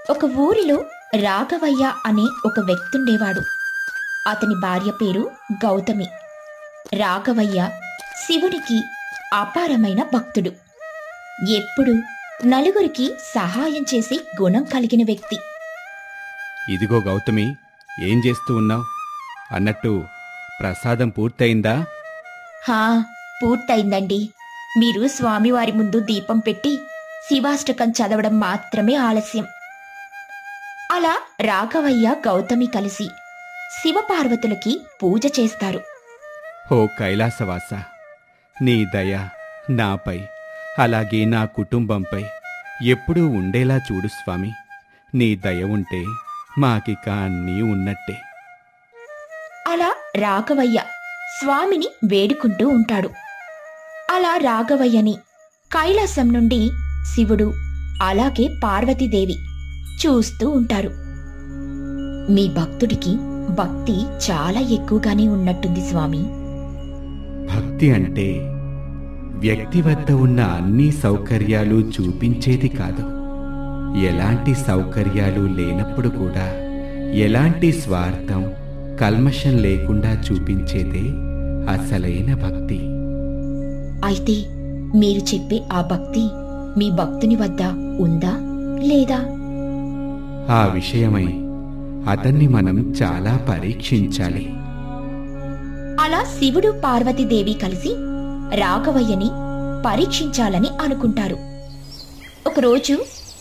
ఒక ఊరిలో రాఘవయ్య అనే ఒక వ్యక్తుండేవాడు అతని భార్య పేరు గౌతమి రాఘవయ్య శివుడికి అపారమైన భక్తుడు ఎప్పుడు నలుగురికి సహాయం చేసే గుణం కలిగిన వ్యక్తి ఇదిగో గౌతమి ఏం చేస్తూ ఉన్నావు అన్నట్టు ప్రసాదం పూర్తయిందా హా పూర్తయిందండి మీరు స్వామివారి ముందు దీపం పెట్టి శివాష్టకం చదవడం మాత్రమే ఆలస్యం అలా రాఘవయ్య గౌతమి కలిసి శివపార్వతులకి పూజ చేస్తారు ఓ కైలాసవాస నీ దయ నాపై అలాగే నా కుటుంబంపై ఎప్పుడూ ఉండేలా చూడు స్వామి నీ దయ ఉంటే మాకిక అన్నీ ఉన్నట్టే అలా రాఘవయ్య స్వామిని వేడుకుంటూ ఉంటాడు అలా రాఘవయ్యని కైలాసం నుండి శివుడు అలాగే పార్వతీదేవి చూస్తూ ఉంటారు మీ భక్తుడికి భక్తి చాలా ఎక్కువగానే ఉన్నట్టుంది స్వామి భక్తి అంటే వ్యక్తి వద్ద ఉన్న అన్ని సౌకర్యాలు చూపించేది కాదు ఎలాంటి సౌకర్యాలు లేనప్పుడు కూడా ఎలాంటి స్వార్థం కల్మషం లేకుండా చూపించేదే అసలైన భక్తి అయితే మీరు చెప్పే ఆ భక్తి మీ భక్తుని వద్ద ఉందా లేదా ఆ విషయమై అతన్ని మనం చాలా పరీక్షించాలి అలా శివుడు పార్వతీదేవి కలిసి రాఘవయ్యని పరీక్షించాలని అనుకుంటారు ఒకరోజు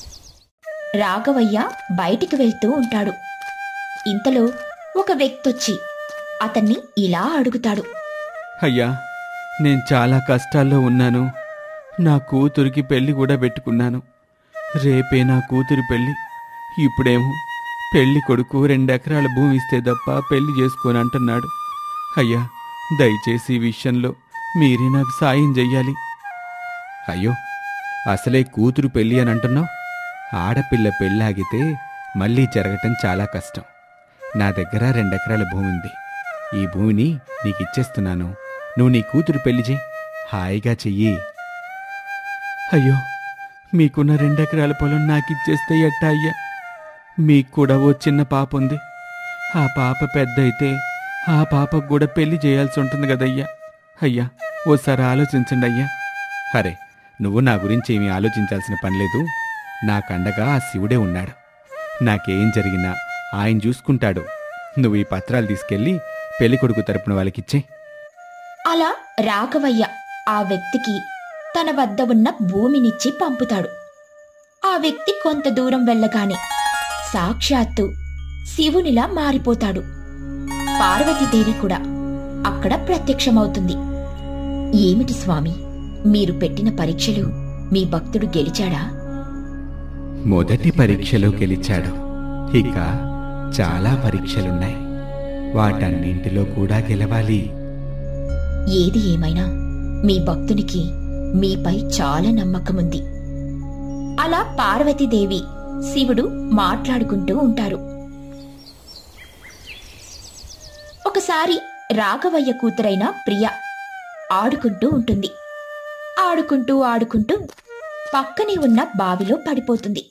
రాఘవయ్య బయటికి వెళ్తూ ఉంటాడు ఇంతలో ఒక వ్యక్తొచ్చి అతన్ని ఇలా అడుగుతాడు అయ్యా నేను చాలా కష్టాల్లో ఉన్నాను నా కూతురికి పెళ్లి కూడా పెట్టుకున్నాను రేపే నా కూతురి పెళ్లి ఇప్పుడేమో పెళ్లి కొడుకు రెండెకరాల భూమి ఇస్తే తప్ప పెళ్లి చేసుకోని అంటున్నాడు అయ్యా దయచేసి ఈ విషయంలో మీరే నాకు సాయం చెయ్యాలి అయ్యో అసలే కూతురు పెళ్లి అని అంటున్నావు ఆడపిల్ల పెళ్ళాగితే మళ్ళీ జరగటం చాలా కష్టం నా దగ్గర రెండెకరాల భూమి ఉంది ఈ భూమిని నీకిచ్చేస్తున్నాను నువ్వు నీ కూతురు పెళ్లి చేయి హాయిగా చెయ్యి అయ్యో మీకున్న రెండెకరాల పొలం నాకిచ్చేస్తే ఎట్టా అయ్యా మీకు కూడా ఓ చిన్న పాప ఉంది ఆ పాప పెద్ద అయితే ఆ పాపకు కూడా పెళ్లి చేయాల్సి ఉంటుంది కదయ్యా అయ్యా ఓసారి ఆలోచించండి అయ్యా అరే నువ్వు నా గురించి ఏమీ ఆలోచించాల్సిన పని లేదు నాకండగా ఆ శివుడే ఉన్నాడు నాకేం జరిగినా ఆయన చూసుకుంటాడు నువ్వు ఈ పత్రాలు తీసుకెళ్ళి పెళ్లి కొడుకు తరపున వాళ్ళకిచ్చే అలా రాఘవయ్య ఆ వ్యక్తికి తన వద్ద ఉన్న భూమినిచ్చి పంపుతాడు ఆ వ్యక్తి కొంత దూరం వెళ్ళగానే సాక్షాత్తు శివునిలా మారిపోతాడు పార్వతీదేవి కూడా అక్కడ ప్రత్యక్షమవుతుంది ఏమిటి స్వామి మీరు పెట్టిన పరీక్షలు మీ భక్తుడు గెలిచాడా మొదటి పరీక్షలో గెలిచాడు ఇక చాలా పరీక్షలున్నాయి వాటన్నింటిలో కూడా గెలవాలి ఏది ఏమైనా మీ భక్తునికి మీపై చాలా నమ్మకముంది అలా పార్వతీదేవి శివుడు మాట్లాడుకుంటూ ఉంటారు ఒకసారి రాఘవయ్య కూతురైన ప్రియ ఆడుకుంటూ ఉంటుంది ఆడుకుంటూ ఆడుకుంటూ పక్కనే ఉన్న బావిలో పడిపోతుంది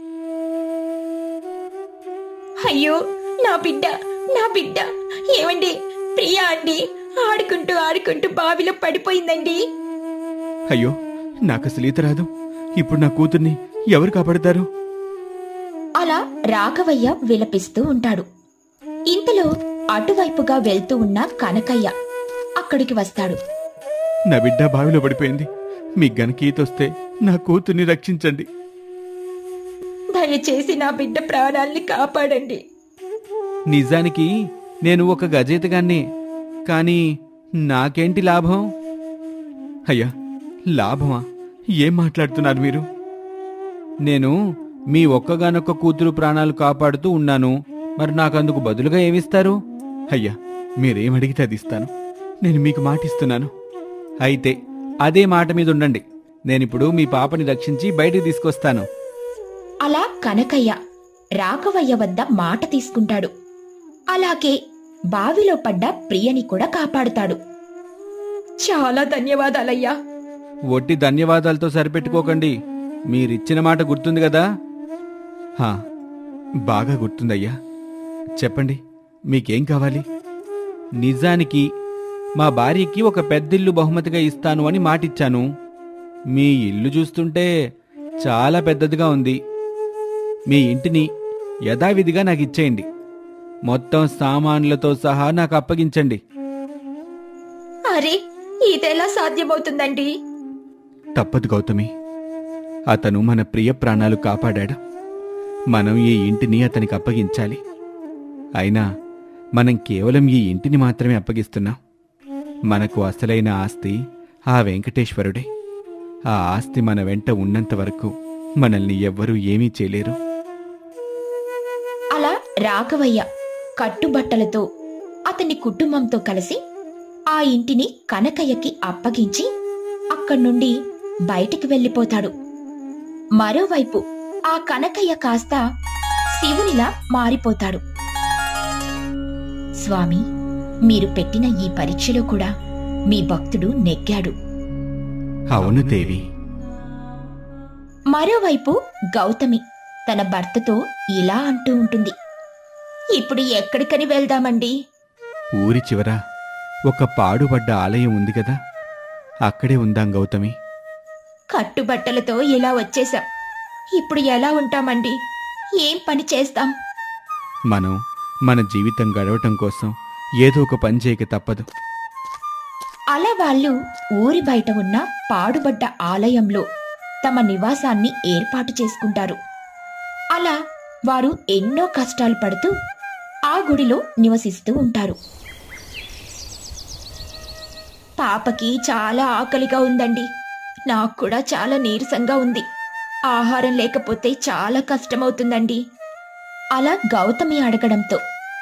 అయ్యో నా బిడ్డ నా బిడ్డ ఏమండి ప్రియా అండి ఆడుకుంటూ ఆడుకుంటూ బావిలో పడిపోయిందండి అయ్యో నాకు అసలు ఈత రాదు ఇప్పుడు నా కూతుర్ని ఎవరు కాపాడతారు అలా రాఘవయ్య విలపిస్తూ ఉంటాడు ఇంతలో అటువైపుగా వెళ్తూ ఉన్న కనకయ్య అక్కడికి వస్తాడు నా బిడ్డ బావిలో పడిపోయింది మీకు గనక ఈత వస్తే నా కూతుర్ని రక్షించండి దయచేసి నా బిడ్డ ప్రాణాల్ని కాపాడండి నిజానికి నేను ఒక గజేతగాన్ని కానీ నాకేంటి లాభం అయ్యా లాభమా ఏం మాట్లాడుతున్నారు మీరు నేను మీ ఒక్కగానొక్క కూతురు ప్రాణాలు కాపాడుతూ ఉన్నాను మరి నాకందుకు బదులుగా ఏమిస్తారు అయ్యా మీరేం అడిగితే అది ఇస్తాను నేను మీకు మాటిస్తున్నాను అయితే అదే మాట మీద ఉండండి నేనిప్పుడు మీ పాపని రక్షించి బయటికి తీసుకొస్తాను అలా కనకయ్య రాఘవయ్య వద్ద మాట తీసుకుంటాడు అలాగే బావిలో పడ్డ ప్రియని కూడా కాపాడుతాడు చాలా ధన్యవాదాలయ్యా ఒట్టి ధన్యవాదాలతో సరిపెట్టుకోకండి మీరిచ్చిన మాట గుర్తుంది కదా హా బాగా గుర్తుందయ్యా చెప్పండి మీకేం కావాలి నిజానికి మా భార్యకి ఒక పెద్దిల్లు బహుమతిగా ఇస్తాను అని మాటిచ్చాను మీ ఇల్లు చూస్తుంటే చాలా పెద్దదిగా ఉంది మీ ఇంటిని యథావిధిగా నాకు ఇచ్చేయండి మొత్తం సామాన్లతో సహా నాకు అప్పగించండి అరే ఇదెలా సాధ్యమవుతుందండి తప్పదు గౌతమి అతను మన ప్రియ ప్రాణాలు కాపాడాడు మనం ఈ ఇంటిని అతనికి అప్పగించాలి అయినా మనం కేవలం ఈ ఇంటిని మాత్రమే అప్పగిస్తున్నాం మనకు అసలైన ఆస్తి ఆ వెంకటేశ్వరుడే ఆ ఆస్తి మన వెంట ఉన్నంత వరకు మనల్ని ఎవ్వరూ ఏమీ చేయలేరు అలా రాఘవయ్య కట్టుబట్టలతో అతని కుటుంబంతో కలిసి ఆ ఇంటిని కనకయ్యకి అప్పగించి అక్కడి నుండి బయటికి వెళ్ళిపోతాడు మరోవైపు ఆ కనకయ్య కాస్త శివునిలా మారిపోతాడు స్వామి మీరు పెట్టిన ఈ పరీక్షలో కూడా మీ భక్తుడు నెగ్గాడు అవును దేవి మరోవైపు గౌతమి తన భర్తతో ఇలా అంటూ ఉంటుంది ఇప్పుడు ఎక్కడికని వెళ్దామండి ఊరి చివర ఒక పాడుబడ్డ ఆలయం ఉంది కదా అక్కడే ఉందాం గౌతమి కట్టుబట్టలతో ఇలా వచ్చేసాం ఇప్పుడు ఎలా ఉంటామండి ఏం పని చేస్తాం మనం మన జీవితం గడవటం కోసం ఏదో ఒక పని చేయక తప్పదు అలా వాళ్ళు ఊరి బయట ఉన్న పాడుబడ్డ ఆలయంలో తమ నివాసాన్ని ఏర్పాటు చేసుకుంటారు అలా వారు ఎన్నో కష్టాలు పడుతూ ఆ గుడిలో నివసిస్తూ ఉంటారు పాపకి చాలా ఆకలిగా ఉందండి నాకు కూడా చాలా నీరసంగా ఉంది ఆహారం లేకపోతే చాలా కష్టమవుతుందండి అలా గౌతమి అడగడంతో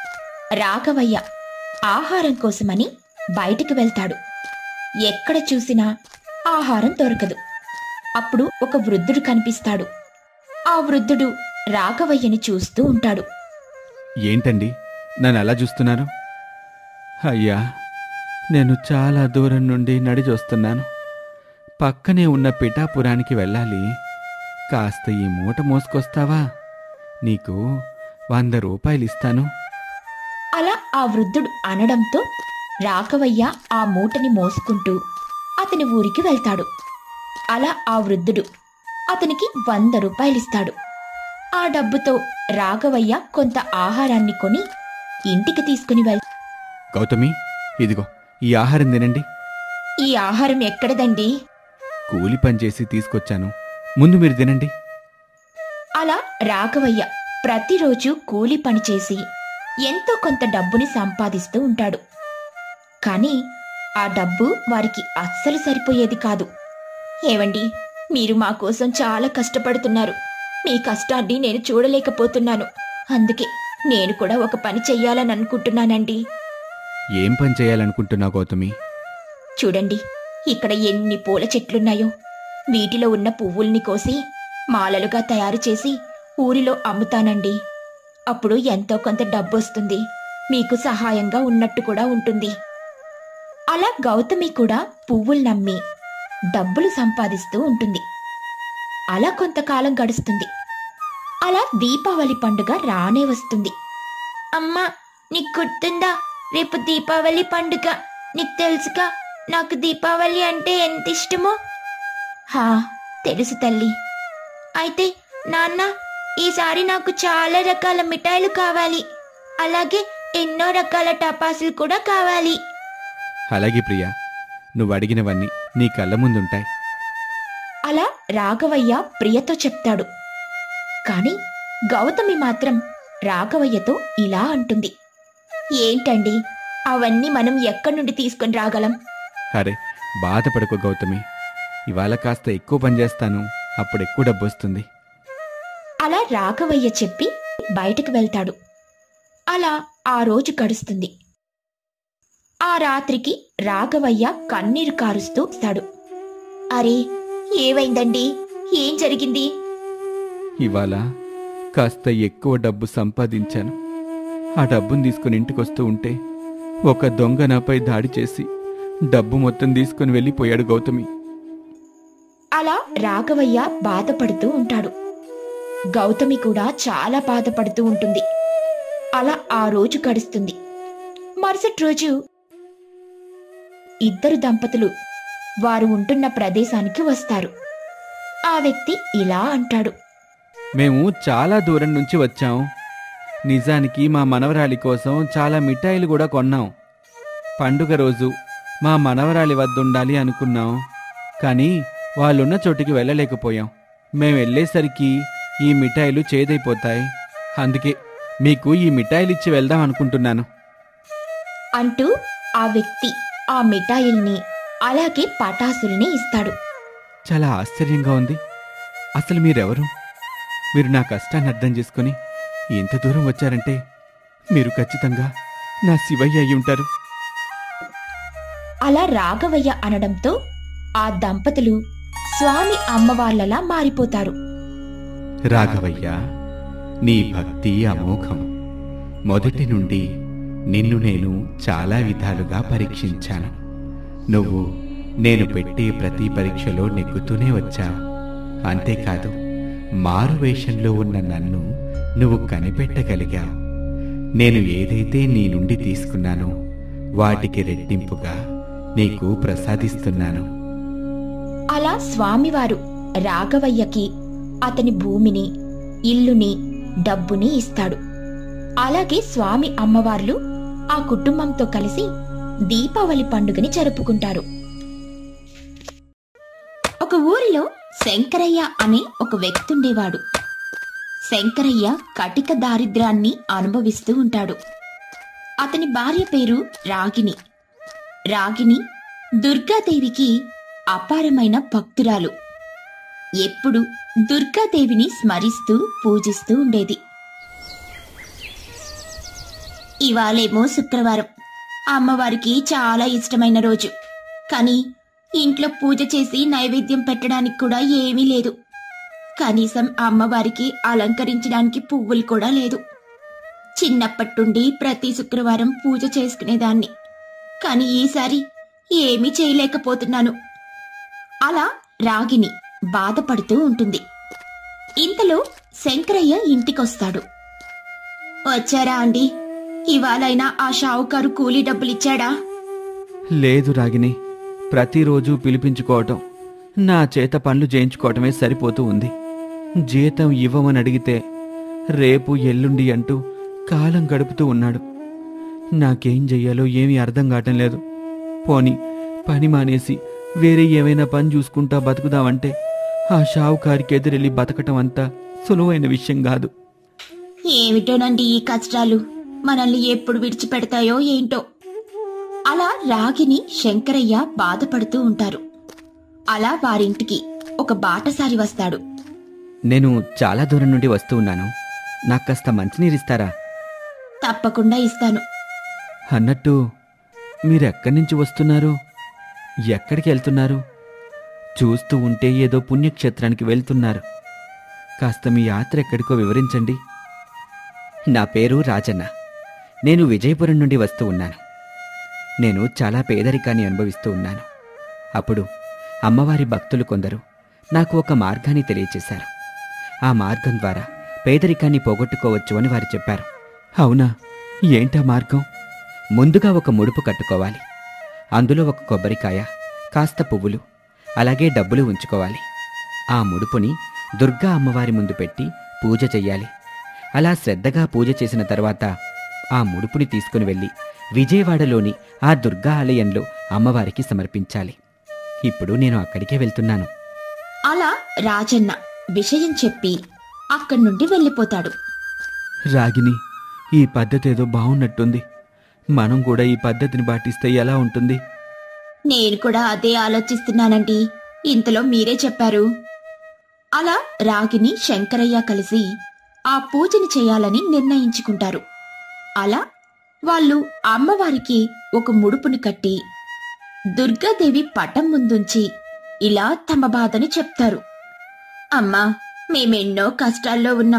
రాఘవయ్య ఆహారం కోసమని బయటికి వెళ్తాడు ఎక్కడ చూసినా ఆహారం దొరకదు అప్పుడు ఒక వృద్ధుడు కనిపిస్తాడు ఆ వృద్ధుడు రాఘవయ్యని చూస్తూ ఉంటాడు ఏంటండి నన్ను అలా చూస్తున్నారు అయ్యా నేను చాలా దూరం నుండి నడిచి వస్తున్నాను పక్కనే ఉన్న పిఠాపురానికి వెళ్ళాలి కాస్త ఈ మూట మోసుకొస్తావా నీకు వంద రూపాయలు ఇస్తాను అలా ఆ వృద్ధుడు అనడంతో రాఘవయ్య ఆ మూటని మోసుకుంటూ అతని ఊరికి వెళ్తాడు అలా ఆ వృద్ధుడు అతనికి వంద రూపాయలిస్తాడు ఆ డబ్బుతో రాఘవయ్య కొంత ఆహారాన్ని కొని ఇంటికి తీసుకుని వెళ్ గౌతమి ఇదిగో ఈ ఆహారం తినండి ఈ ఆహారం ఎక్కడదండి కూలి పని చేసి తీసుకొచ్చాను ముందు మీరు తినండి అలా రాఘవయ్య ప్రతిరోజు కూలి పని చేసి ఎంతో కొంత డబ్బుని సంపాదిస్తూ ఉంటాడు కానీ ఆ డబ్బు వారికి అస్సలు సరిపోయేది కాదు ఏవండి మీరు మా కోసం చాలా కష్టపడుతున్నారు మీ కష్టాన్ని నేను చూడలేకపోతున్నాను అందుకే నేను కూడా ఒక పని చెయ్యాలని అనుకుంటున్నానండి ఏం పని చేయాలనుకుంటున్నావు గౌతమి చూడండి ఇక్కడ ఎన్ని పూల చెట్లున్నాయో వీటిలో ఉన్న పువ్వుల్ని కోసి మాలలుగా తయారు చేసి ఊరిలో అమ్ముతానండి అప్పుడు ఎంతో కొంత డబ్బు వస్తుంది మీకు సహాయంగా ఉన్నట్టు కూడా ఉంటుంది అలా గౌతమి కూడా పువ్వులు నమ్మి డబ్బులు సంపాదిస్తూ ఉంటుంది అలా కొంతకాలం గడుస్తుంది అలా దీపావళి పండుగ రానే వస్తుంది అమ్మా నీకు గుర్తుందా రేపు దీపావళి పండుగ నీకు తెలుసుగా నాకు దీపావళి అంటే ఎంత ఇష్టమో హా తెలుసు తల్లి అయితే నాన్న ఈసారి నాకు చాలా రకాల మిఠాయిలు కావాలి అలాగే ఎన్నో రకాల టపాసులు కూడా కావాలి అలాగే ప్రియా నువ్వు అడిగినవన్నీ నీ కళ్ళ ముందుంటాయి అలా రాఘవయ్య ప్రియతో చెప్తాడు కాని గౌతమి మాత్రం రాఘవయ్యతో ఇలా అంటుంది ఏంటండి అవన్నీ మనం ఎక్కడి నుండి తీసుకొని రాగలం అరే బాధపడకు గౌతమి ఇవాళ కాస్త ఎక్కువ పని చేస్తాను అప్పుడు ఎక్కువ డబ్బు వస్తుంది అలా రాఘవయ్య చెప్పి బయటకు వెళ్తాడు అలా ఆ రోజు గడుస్తుంది ఆ రాత్రికి రాఘవయ్య కన్నీరు కారుస్తూ వస్తాడు అరే ఏవైందండి ఏం జరిగింది ఇవాళ కాస్త ఎక్కువ డబ్బు సంపాదించాను ఆ డబ్బును తీసుకుని ఇంటికొస్తూ ఉంటే ఒక దొంగ నాపై దాడి చేసి డబ్బు మొత్తం తీసుకుని వెళ్ళిపోయాడు గౌతమి అలా రాఘవయ్య బాధపడుతూ ఉంటాడు గౌతమి కూడా చాలా బాధపడుతూ ఉంటుంది అలా ఆ రోజు గడుస్తుంది మరుసటి రోజు ఇద్దరు దంపతులు వారు ఉంటున్న ప్రదేశానికి వస్తారు ఆ వ్యక్తి ఇలా అంటాడు మేము చాలా దూరం నుంచి వచ్చాం నిజానికి మా మనవరాలి కోసం చాలా మిఠాయిలు కూడా కొన్నాం పండుగ రోజు మా మనవరాలి వద్ద ఉండాలి అనుకున్నాం కానీ వాళ్ళున్న చోటికి వెళ్ళలేకపోయాం మేము వెళ్ళేసరికి ఈ మిఠాయిలు చేదైపోతాయి అందుకే మీకు ఈ మిఠాయిలు ఇచ్చి వెళ్దాం అనుకుంటున్నాను అంటూ ఆ వ్యక్తి ఆ మిఠాయిల్ని అలాగే పటాసుల్ని ఇస్తాడు చాలా ఆశ్చర్యంగా ఉంది అసలు మీరెవరు మీరు నా కష్టాన్ని అర్థం చేసుకుని ఇంత దూరం వచ్చారంటే మీరు ఖచ్చితంగా నా శివయ్య అయి ఉంటారు అలా రాఘవయ్య అనడంతో ఆ దంపతులు స్వామి అమ్మవార్లలా మారిపోతారు రాఘవయ్య నీ భక్తి అమోఘం మొదటి నుండి నిన్ను నేను చాలా విధాలుగా పరీక్షించాను నువ్వు నేను పెట్టే ప్రతి పరీక్షలో నెగ్గుతూనే వచ్చావు అంతేకాదు మారు వేషంలో ఉన్న నన్ను నువ్వు కనిపెట్టగలిగావు నేను ఏదైతే నీ నుండి తీసుకున్నానో వాటికి రెట్టింపుగా నీకు ప్రసాదిస్తున్నాను అలా స్వామివారు రాఘవయ్యకి అతని భూమిని ఇల్లుని డబ్బుని ఇస్తాడు అలాగే స్వామి అమ్మవార్లు ఆ కుటుంబంతో కలిసి దీపావళి పండుగని జరుపుకుంటారు ఒక ఊరిలో శంకరయ్య అనే ఒక వ్యక్తి ఉండేవాడు శంకరయ్య కటిక దారిద్ర్యాన్ని అనుభవిస్తూ ఉంటాడు అతని భార్య పేరు రాగిని రాగిని దుర్గాదేవికి అపారమైన భక్తురాలు ఎప్పుడు దుర్గాదేవిని స్మరిస్తూ పూజిస్తూ ఉండేది ఇవాళేమో శుక్రవారం అమ్మవారికి చాలా ఇష్టమైన రోజు కానీ ఇంట్లో పూజ చేసి నైవేద్యం పెట్టడానికి కూడా ఏమీ లేదు కనీసం అమ్మవారికి అలంకరించడానికి పువ్వులు కూడా లేదు చిన్నప్పట్టుండి ప్రతి శుక్రవారం పూజ చేసుకునేదాన్ని కానీ ఈసారి ఏమీ చేయలేకపోతున్నాను అలా రాగిని బాధపడుతూ ఉంటుంది ఇంతలో శంకరయ్య ఇంటికొస్తాడు వచ్చారా అండి ఇవాళైనా ఆ షావుకారు కూలీ డబ్బులిచ్చాడా లేదు రాగిని ప్రతిరోజు పిలిపించుకోవటం నా చేత పనులు చేయించుకోవటమే సరిపోతూ ఉంది జీతం ఇవ్వమని అడిగితే రేపు ఎల్లుండి అంటూ కాలం గడుపుతూ ఉన్నాడు నాకేం చెయ్యాలో ఏమీ అర్థం కావటం లేదు పోని పని మానేసి వేరే ఏమైనా పని చూసుకుంటా బతుకుదామంటే ఆ షావుకారికి ఎదురెళ్ళి బతకటం అంతా సులువైన విషయం కాదు ఏమిటోనండి ఈ కష్టాలు మనల్ని ఎప్పుడు విడిచిపెడతాయో ఏంటో అలా రాగిని శంకరయ్య బాధపడుతూ ఉంటారు అలా వారింటికి ఒక బాటసారి వస్తాడు నేను చాలా దూరం నుండి వస్తూ ఉన్నాను నాకు కాస్త మంచినీరిస్తారా తప్పకుండా ఇస్తాను అన్నట్టు మీరెక్కడి నుంచి వస్తున్నారు ఎక్కడికి వెళ్తున్నారు చూస్తూ ఉంటే ఏదో పుణ్యక్షేత్రానికి వెళ్తున్నారు కాస్త మీ యాత్ర ఎక్కడికో వివరించండి నా పేరు రాజన్న నేను విజయపురం నుండి వస్తూ ఉన్నాను నేను చాలా పేదరికాన్ని అనుభవిస్తూ ఉన్నాను అప్పుడు అమ్మవారి భక్తులు కొందరు నాకు ఒక మార్గాన్ని తెలియచేశారు ఆ మార్గం ద్వారా పేదరికాన్ని పోగొట్టుకోవచ్చు అని వారు చెప్పారు అవునా ఏంటా మార్గం ముందుగా ఒక ముడుపు కట్టుకోవాలి అందులో ఒక కొబ్బరికాయ కాస్త పువ్వులు అలాగే డబ్బులు ఉంచుకోవాలి ఆ ముడుపుని దుర్గా అమ్మవారి ముందు పెట్టి పూజ చెయ్యాలి అలా శ్రద్ధగా పూజ చేసిన తర్వాత ఆ ముడుపుని తీసుకుని వెళ్ళి విజయవాడలోని ఆ దుర్గా ఆలయంలో అమ్మవారికి సమర్పించాలి ఇప్పుడు నేను అక్కడికే వెళ్తున్నాను అలా రాజన్న విషయం చెప్పి అక్కడి నుండి వెళ్ళిపోతాడు రాగిని ఈ పద్ధతి ఏదో బాగున్నట్టుంది మనం కూడా ఈ పద్ధతిని పాటిస్తే ఎలా ఉంటుంది నేను కూడా అదే ఆలోచిస్తున్నానండి ఇంతలో మీరే చెప్పారు అలా రాగిని శంకరయ్య కలిసి ఆ పూజని చేయాలని నిర్ణయించుకుంటారు అలా వాళ్ళు అమ్మవారికి ఒక ముడుపుని కట్టి దుర్గాదేవి పటం ముందుంచి ఇలా తమ బాధని చెప్తారు అమ్మా మేమెన్నో కష్టాల్లో ఉన్నాం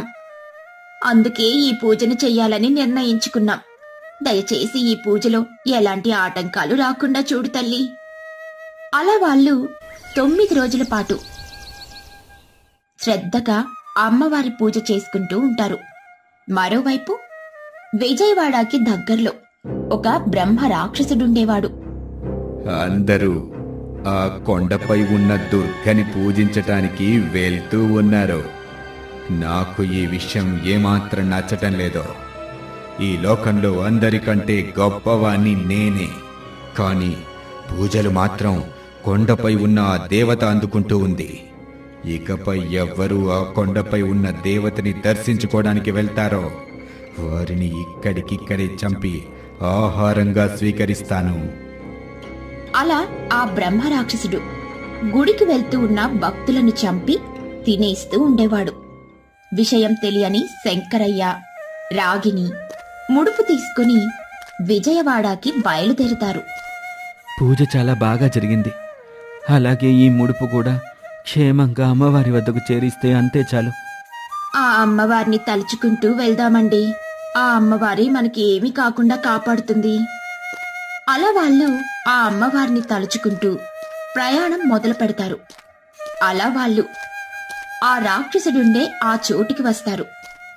అందుకే ఈ పూజను చెయ్యాలని నిర్ణయించుకున్నాం దయచేసి ఈ పూజలో ఎలాంటి ఆటంకాలు రాకుండా చూడు తల్లి అలా వాళ్ళు తొమ్మిది రోజుల పాటు శ్రద్ధగా అమ్మవారి పూజ చేసుకుంటూ ఉంటారు మరోవైపు విజయవాడకి దగ్గర్లో ఒక బ్రహ్మ రాక్షసుడుండేవాడు అందరూ ఆ కొండపై ఉన్న దుర్గని పూజించటానికి వెళ్తూ ఉన్నారు నాకు ఈ విషయం ఏమాత్రం నచ్చటం లేదో ఈ లోకంలో అందరికంటే గొప్పవాణ్ణి నేనే కానీ పూజలు మాత్రం కొండపై ఉన్న ఆ దేవత అందుకుంటూ ఉంది ఇకపై ఎవ్వరూ ఆ కొండపై ఉన్న దేవతని దర్శించుకోవడానికి వెళ్తారో వారిని ఇక్కడికిక్కడే చంపి ఆహారంగా స్వీకరిస్తాను అలా ఆ బ్రహ్మ రాక్షసుడు గుడికి వెళ్తూ ఉన్న భక్తులను చంపి తినేస్తూ ఉండేవాడు విషయం తెలియని శంకరయ్య రాగిని ముడుపు తీసుకుని విజయవాడకి బయలుదేరుతారు పూజ చాలా బాగా జరిగింది అలాగే ఈ ముడుపు కూడా క్షేమంగా అమ్మవారి వద్దకు చేరిస్తే అంతే చాలు ఆ అమ్మవారిని తలుచుకుంటూ వెళ్దామండి ఆ అమ్మవారి మనకి ఏమీ కాకుండా కాపాడుతుంది అలా వాళ్ళు ఆ అమ్మవారిని తలుచుకుంటూ ప్రయాణం మొదలు పెడతారు అలా వాళ్ళు ఆ రాక్షసుడుండే ఆ చోటికి వస్తారు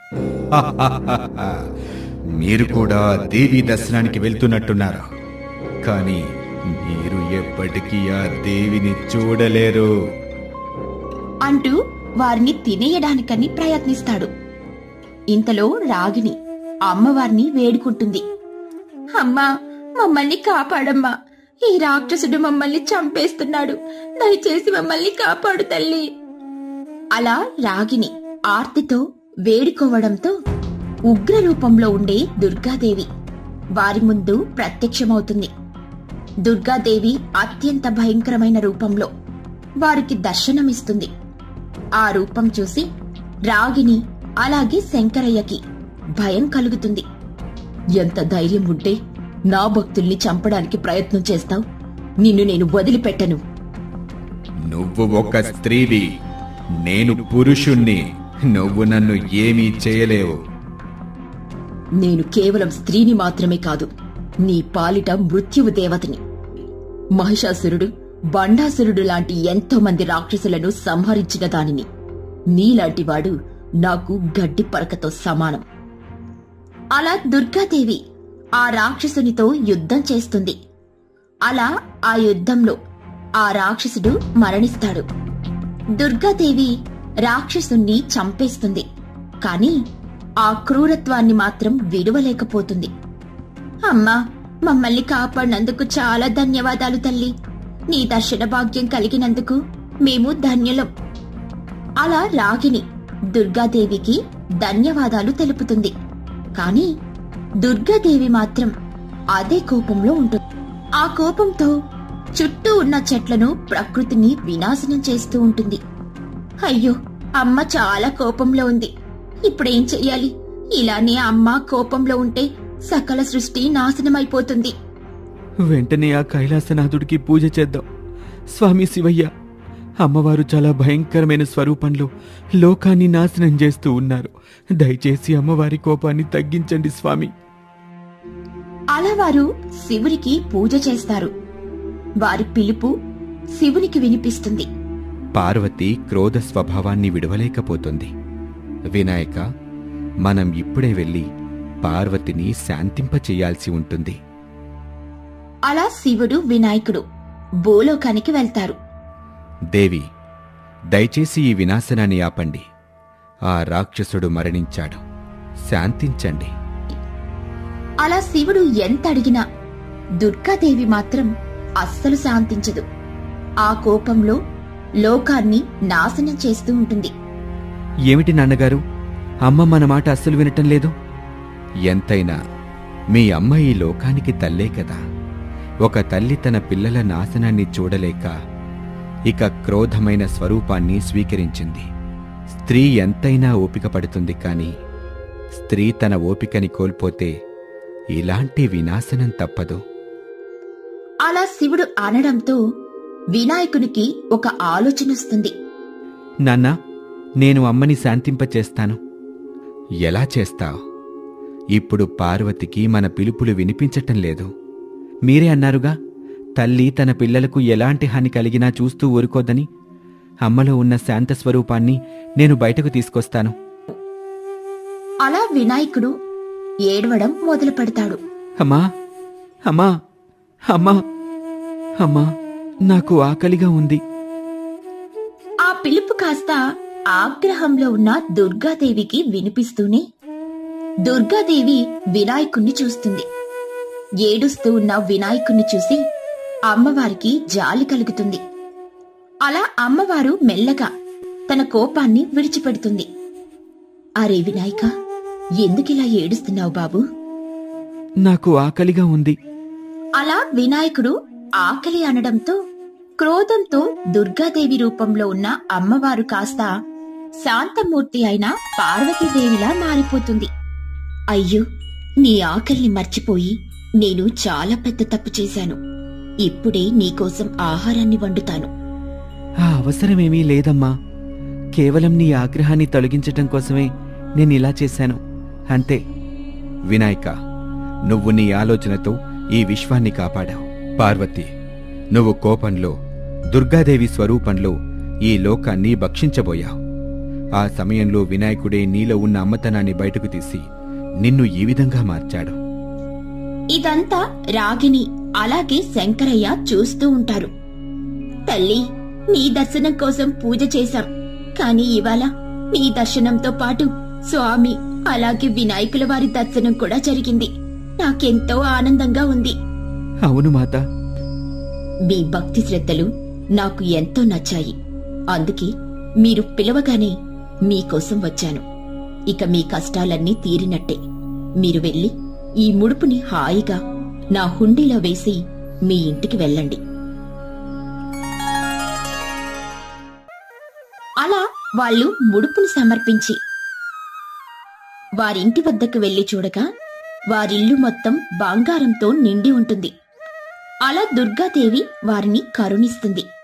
మీరు కూడా దేవి దర్శనానికి వెళ్తున్నట్టున్నారు కానీ మీరు ఎప్పటికీ ఆ దేవిని చూడలేరు అంటూ వారిని తినేయడానికని ప్రయత్నిస్తాడు ఇంతలో రాగిని అమ్మవారిని వేడుకుంటుంది అమ్మా మమ్మల్ని కాపాడమ్మా ఈ రాక్షసుడు మమ్మల్ని చంపేస్తున్నాడు దయచేసి మమ్మల్ని కాపాడు తల్లి అలా రాగిని ఆర్తితో వేడుకోవడంతో ఉగ్ర రూపంలో ఉండే దుర్గాదేవి వారి ముందు ప్రత్యక్షమవుతుంది దుర్గాదేవి అత్యంత భయంకరమైన రూపంలో వారికి దర్శనమిస్తుంది ఆ రూపం చూసి రాగిని అలాగే శంకరయ్యకి భయం కలుగుతుంది ఎంత ధైర్యం ఉంటే నా భక్తుల్ని చంపడానికి ప్రయత్నం చేస్తావు నిన్ను నేను వదిలిపెట్టను నువ్వు ఒక స్త్రీవి నేను పురుషుణ్ణి నువ్వు నన్ను ఏమీ చేయలేవు నేను కేవలం స్త్రీని మాత్రమే కాదు నీ పాలిట మృత్యువు దేవతని మహిషాసురుడు బండాసురుడు లాంటి ఎంతో మంది రాక్షసులను సంహరించిన దానిని నీలాంటి వాడు నాకు గడ్డి పరకతో సమానం అలా దుర్గాదేవి ఆ రాక్షసునితో యుద్ధం చేస్తుంది అలా ఆ యుద్ధంలో ఆ రాక్షసుడు మరణిస్తాడు దుర్గాదేవి రాక్షసుణ్ణి చంపేస్తుంది కాని ఆ క్రూరత్వాన్ని మాత్రం విడువలేకపోతుంది అమ్మా మమ్మల్ని కాపాడినందుకు చాలా ధన్యవాదాలు తల్లి నీ దర్శన భాగ్యం కలిగినందుకు మేము ధన్యులం అలా రాగిని దుర్గాదేవికి ధన్యవాదాలు తెలుపుతుంది కాని దుర్గాదేవి మాత్రం అదే కోపంలో ఉంటుంది ఆ కోపంతో చుట్టూ ఉన్న చెట్లను ప్రకృతిని వినాశనం చేస్తూ ఉంటుంది అయ్యో అమ్మ చాలా కోపంలో ఉంది ఇప్పుడేం చెయ్యాలి ఇలానే అమ్మ కోపంలో ఉంటే సకల సృష్టి నాశనమైపోతుంది వెంటనే ఆ కైలాసనాథుడికి పూజ చేద్దాం స్వామి శివయ్య అమ్మవారు చాలా భయంకరమైన స్వరూపంలో లోకాన్ని నాశనం చేస్తూ ఉన్నారు దయచేసి అమ్మవారి కోపాన్ని తగ్గించండి స్వామి అలా వారు శివునికి పూజ చేస్తారు వారి పిలుపు శివునికి వినిపిస్తుంది పార్వతి క్రోధ స్వభావాన్ని విడవలేకపోతుంది వినాయక మనం ఇప్పుడే వెళ్ళి పార్వతిని శాంతింపచేయాల్సి ఉంటుంది అలా శివుడు వినాయకుడు భూలోకానికి వెళ్తారు దేవి దయచేసి ఈ వినాశనాన్ని ఆపండి ఆ రాక్షసుడు మరణించాడు శాంతించండి అలా శివుడు ఎంత అడిగినా దుర్గాదేవి మాత్రం అస్సలు శాంతించదు ఆ కోపంలో లోకాన్ని నాశనం చేస్తూ ఉంటుంది ఏమిటి నాన్నగారు అమ్మ మన మాట అస్సలు వినటం లేదు ఎంతైనా మీ అమ్మ ఈ లోకానికి తల్లే కదా ఒక తల్లి తన పిల్లల నాశనాన్ని చూడలేక ఇక క్రోధమైన స్వరూపాన్ని స్వీకరించింది స్త్రీ ఎంతైనా ఓపిక పడుతుంది కాని స్త్రీ తన ఓపికని కోల్పోతే ఇలాంటి వినాశనం తప్పదు అలా శివుడు అనడంతో వినాయకునికి ఒక ఆలోచన వస్తుంది నాన్నా నేను అమ్మని శాంతింపచేస్తాను ఎలా చేస్తావ్ ఇప్పుడు పార్వతికి మన పిలుపులు వినిపించటం లేదు మీరే అన్నారుగా తల్లి తన పిల్లలకు ఎలాంటి హాని కలిగినా చూస్తూ ఊరుకోదని అమ్మలో ఉన్న శాంత స్వరూపాన్ని నేను బయటకు తీసుకొస్తాను అలా వినాయకుడు ఏడవడం మొదలు పెడతాడు అమ్మా అమ్మా అమ్మా అమ్మా నాకు ఆకలిగా ఉంది ఆ పిలుపు కాస్త ఆగ్రహంలో ఉన్న దుర్గాదేవికి వినిపిస్తూనే దుర్గాదేవి వినాయకుణ్ణి చూస్తుంది ఏడుస్తూ ఉన్న వినాయకుణ్ణి చూసి అమ్మవారికి జాలి కలుగుతుంది అలా అమ్మవారు మెల్లగా తన కోపాన్ని విడిచిపెడుతుంది అరే వినాయక ఎందుకిలా ఏడుస్తున్నావు బాబు నాకు ఆకలిగా ఉంది అలా వినాయకుడు ఆకలి అనడంతో క్రోధంతో దుర్గాదేవి రూపంలో ఉన్న అమ్మవారు కాస్త శాంతమూర్తి అయిన పార్వతీదేవిలా మారిపోతుంది అయ్యో నీ ఆకలిని మర్చిపోయి నేను చాలా పెద్ద తప్పు చేశాను ఇప్పుడే నీకోసం ఆహారాన్ని వండుతాను ఆ అవసరమేమీ లేదమ్మా కేవలం నీ ఆగ్రహాన్ని తొలగించటం కోసమే నేను ఇలా చేశాను అంతే వినాయక నువ్వు నీ ఆలోచనతో ఈ విశ్వాన్ని కాపాడావు పార్వతి నువ్వు కోపంలో దుర్గాదేవి స్వరూపంలో ఈ లోకాన్ని భక్షించబోయావు ఆ సమయంలో వినాయకుడే నీలో ఉన్న అమ్మతనాన్ని బయటకు తీసి నిన్ను ఈ విధంగా మార్చాడు ఇదంతా రాగిని అలాగే శంకరయ్య చూస్తూ ఉంటారు తల్లి నీ దర్శనం కోసం పూజ చేశాం కాని ఇవాళ నీ దర్శనంతో పాటు స్వామి అలాగే వినాయకుల వారి దర్శనం కూడా జరిగింది నాకెంతో ఆనందంగా ఉంది అవును మాత మీ భక్తి శ్రద్ధలు నాకు ఎంతో నచ్చాయి అందుకే మీరు పిలవగానే మీకోసం వచ్చాను ఇక మీ కష్టాలన్నీ తీరినట్టే మీరు వెళ్ళి ఈ ముడుపుని హాయిగా నా హుండీలో వేసి మీ ఇంటికి వెళ్ళండి అలా వాళ్ళు ముడుపుని సమర్పించి వారింటి వద్దకు వెళ్లి చూడగా వారిల్లు మొత్తం బంగారంతో నిండి ఉంటుంది అలా దుర్గాదేవి వారిని కరుణిస్తుంది